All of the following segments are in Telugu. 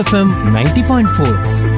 ఎఫ్ఎం నైంటీ పాయింట్ ఫోర్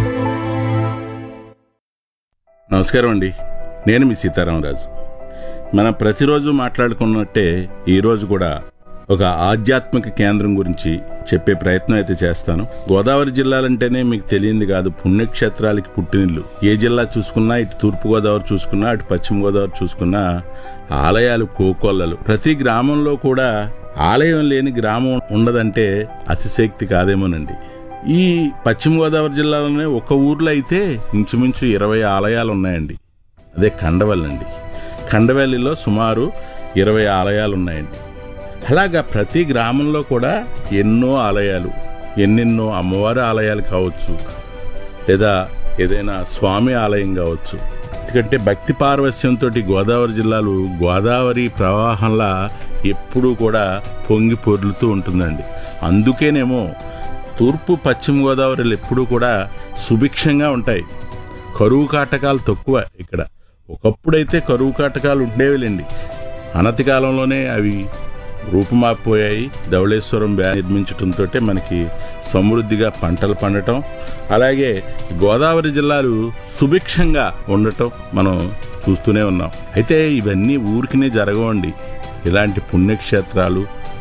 నమస్కారం అండి నేను మీ సీతారామరాజు మనం ప్రతిరోజు మాట్లాడుకున్నట్టే ఈరోజు కూడా ఒక ఆధ్యాత్మిక కేంద్రం గురించి చెప్పే ప్రయత్నం అయితే చేస్తాను గోదావరి జిల్లాలంటేనే మీకు తెలియంది కాదు పుణ్యక్షేత్రాలకి పుట్టినిల్లు ఏ జిల్లా చూసుకున్నా ఇటు తూర్పు గోదావరి చూసుకున్నా అటు పశ్చిమ గోదావరి చూసుకున్నా ఆలయాలు కోకొల్లలు ప్రతి గ్రామంలో కూడా ఆలయం లేని గ్రామం ఉండదంటే అతిశక్తి కాదేమోనండి ఈ పశ్చిమ గోదావరి జిల్లాలోనే ఒక ఊర్లో అయితే ఇంచుమించు ఇరవై ఆలయాలు ఉన్నాయండి అదే కండవల్లి అండి కండవల్లిలో సుమారు ఇరవై ఆలయాలు ఉన్నాయండి అలాగా ప్రతి గ్రామంలో కూడా ఎన్నో ఆలయాలు ఎన్నెన్నో అమ్మవారి ఆలయాలు కావచ్చు లేదా ఏదైనా స్వామి ఆలయం కావచ్చు ఎందుకంటే భక్తి పార్వస్యంతో గోదావరి జిల్లాలు గోదావరి ప్రవాహంలా ఎప్పుడూ కూడా పొంగి పొర్లుతూ ఉంటుందండి అందుకేనేమో తూర్పు పశ్చిమ గోదావరిలు ఎప్పుడూ కూడా సుభిక్షంగా ఉంటాయి కరువు కాటకాలు తక్కువ ఇక్కడ ఒకప్పుడైతే కరువు కాటకాలు ఉండేవిలేండి అనతి కాలంలోనే అవి రూపుమాపోయాయి ధవళేశ్వరం బ్యా నిర్మించడంతో మనకి సమృద్ధిగా పంటలు పండటం అలాగే గోదావరి జిల్లాలు సుభిక్షంగా ఉండటం మనం చూస్తూనే ఉన్నాం అయితే ఇవన్నీ ఊరికినే జరగవండి ఇలాంటి పుణ్యక్షేత్రాలు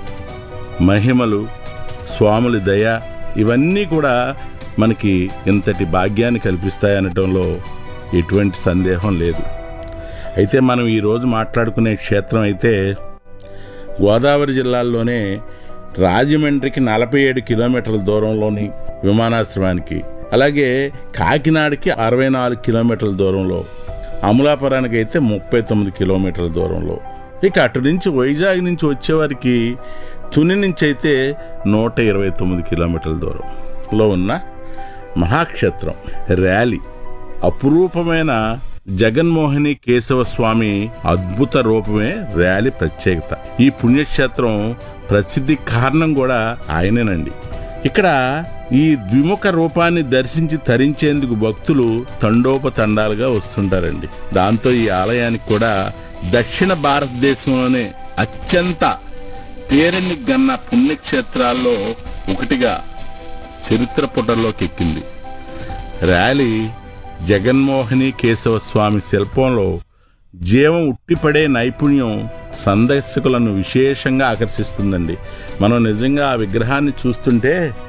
మహిమలు స్వాముల దయ ఇవన్నీ కూడా మనకి ఇంతటి భాగ్యాన్ని కల్పిస్తాయనటంలో ఎటువంటి సందేహం లేదు అయితే మనం ఈరోజు మాట్లాడుకునే క్షేత్రం అయితే గోదావరి జిల్లాల్లోనే రాజమండ్రికి నలభై ఏడు కిలోమీటర్ల దూరంలోని విమానాశ్రయానికి అలాగే కాకినాడకి అరవై నాలుగు కిలోమీటర్ల దూరంలో అమలాపురానికి అయితే ముప్పై తొమ్మిది కిలోమీటర్ల దూరంలో ఇక అటు నుంచి వైజాగ్ నుంచి వచ్చేవారికి తుని నుంచి అయితే నూట ఇరవై తొమ్మిది కిలోమీటర్ల దూరంలో ఉన్న మహాక్షేత్రం ర్యాలీ అపురూపమైన జగన్మోహిని కేశవ స్వామి అద్భుత రూపమే ర్యాలీ ప్రత్యేకత ఈ పుణ్యక్షేత్రం ప్రసిద్ధి కారణం కూడా ఆయనేనండి ఇక్కడ ఈ ద్విముఖ రూపాన్ని దర్శించి తరించేందుకు భక్తులు తండోపతండాలుగా వస్తుంటారండి దాంతో ఈ ఆలయానికి కూడా దక్షిణ భారతదేశంలోనే అత్యంత పేరెన్ని గన్న పుణ్యక్షేత్రాల్లో ఒకటిగా చరిత్ర పుటల్లోకి ఎక్కింది ర్యాలీ జగన్మోహిని కేశవ స్వామి శిల్పంలో జీవం ఉట్టిపడే నైపుణ్యం సందర్శకులను విశేషంగా ఆకర్షిస్తుందండి మనం నిజంగా ఆ విగ్రహాన్ని చూస్తుంటే